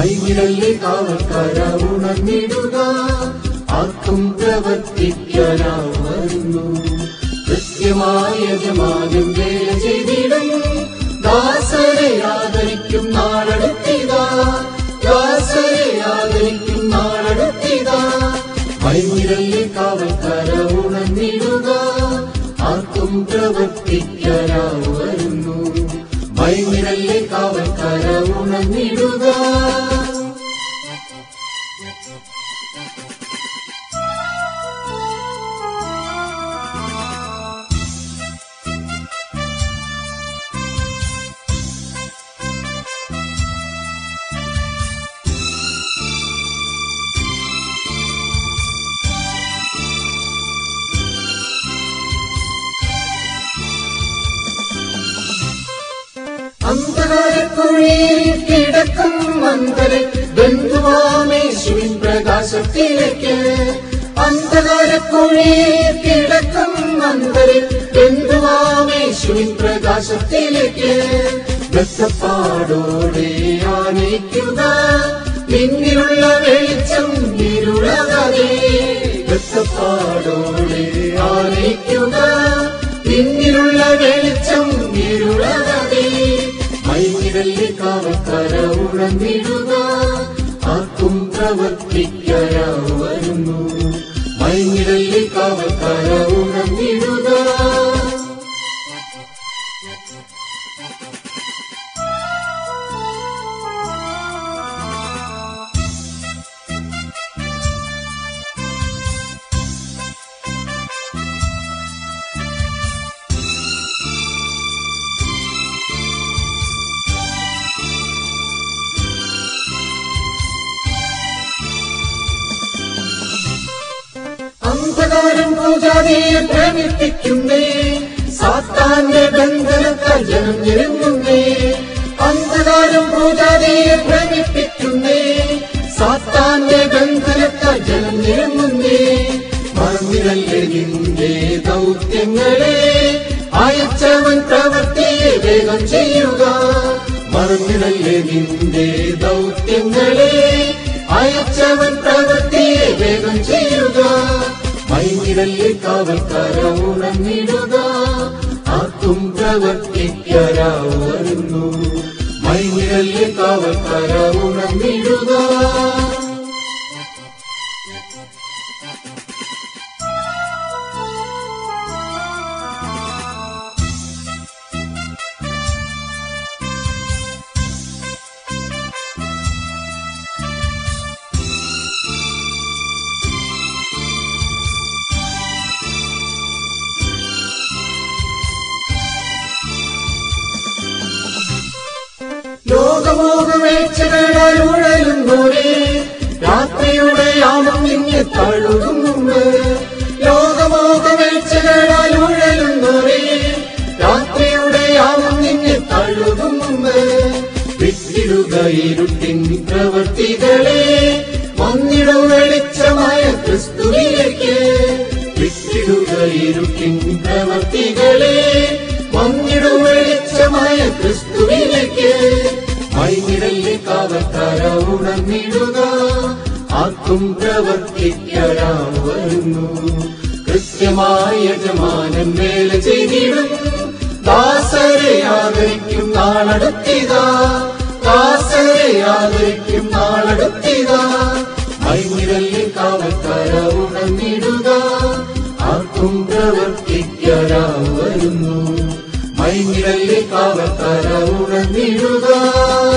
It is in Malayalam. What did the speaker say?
മൈവിരല്ലേ കാവൽക്കാര ഉണർന്നിടുക ആർക്കും പ്രവർത്തിക്കാനാവുന്നു കൃത്യമായ യജമാനം വേല ചെയ്തിടും ദാസരെ ആദരിക്കും നാളെടുത്തിതാ ദാസരെ ആദരിക്കും നാളെടുത്തിതാ മൈവിരല്ലേ കാവൽക്കാര ഉണർന്നിടുക ആർക്കും പ്രവർത്തിക്കാനാവുന്നു മൈവിരല്ലേ കാവൽക്കാര ഉണർന്നിടുക അന്ധകാരക്കുഴിയിൽ കിടക്കും മന്ദരെ ബന്ധുവാമേശുവിൻ പ്രകാശത്തിലേക്ക് അന്ധകാരക്കുഴിയിൽ കിടക്കും മന്ദരെ ബന്ധുവാമേശുവിൻ പ്രകാശത്തിലേക്ക് ബന്ധപ്പാടോടെ ആനയിക്കുക പിന്നിലുള്ള വെളിച്ചം ഇരുളകേ ബന്ധപ്പാടോടെ ആനയിക്കുക പിന്നിലുള്ള വെളിച്ചം ഇരുളകേ മൈവിരല്ലേ കാവൽക്കാര ഉണർന്നിടുക ആർക്കും പ്രവർത്തിക്കാനാവുന്നു മൈവിരല്ലേ കാവൽക്കാര ഉണർന്നിടുക അന്ധകാരം പൂജാതിയെ പ്രേമിപ്പിക്കുന്നേ സാത്താന്റെ ബന്ധനത്താൽ ജനം ഞെരുങ്ങുന്നേ അന്ധകാരം പൂജാതിയെ പ്രേമിപ്പിക്കുന്നേ സാത്താന്റെ ബന്ധനത്താൽ ജനം ഞെരുങ്ങുന്നേ മറന്നിരല്ലേ നിന്റെ ദൗത്യങ്ങളെ അയച്ചവൻ പ്രവൃത്തിയെ വേഗം ചെയ്യുക മറന്നിടല്ലേ നിന്റെ ദൗത്യങ്ങളെ അയച്ചവൻ പ്രവൃത്തിയെ വേഗം ചെയ്യുക മൈനിടല്ലേ കാവൽക്കാര ഉണർന്നിടുക ആർക്കും പ്രവർത്തിക്കാരാവുന്നു മൈനിടല്ലേ കാവൽക്കാര ഉണർന്നിടുക ലോകമോഹമേച്ഛകളാൽ ഉഴലുന്നോരേ രാത്രിയുടെ യാമം നിന്നെ തഴുകും മുമ്പ് ലോകമോഹമേച്ഛകളാൽ ഉഴലുന്നോരേ രാത്രിയുടെ യാമം നിന്നെ തഴുകും മുമ്പ് വിട്ടിടുക ഇരുട്ടിൻ പ്രവർത്തികളെ വന്നിടും വെളിച്ചമായ ക്രിസ്തുവിലേക്ക് വിട്ടിടുക ഇരുട്ടിൻ പ്രവർത്തികളെ വന്നിടും വെളിച്ചമായ ക്രിസ്തുവിലേക്ക് മൈനിടല്ലേ കാവൽക്കാര ഉണർന്നിടുക ആർക്കും പ്രവർത്തിക്കാനാവുന്നു കൃത്യമായ യജമാനൻ വേല ചെയ്തിടും ദാസരെ ആദരിക്കും നാളടുത്തിതാ ദാസരെ ആദരിക്കും നാളടുത്തിതാ മൈനിടല്ലേ കാവൽക്കാര ഉണർന്നിടുക ആർക്കും പ്രവർത്തിക്കാനാവുന്നു മൈനിടല്ലേ കാവൽക്കാര ഉണർന്നിടുക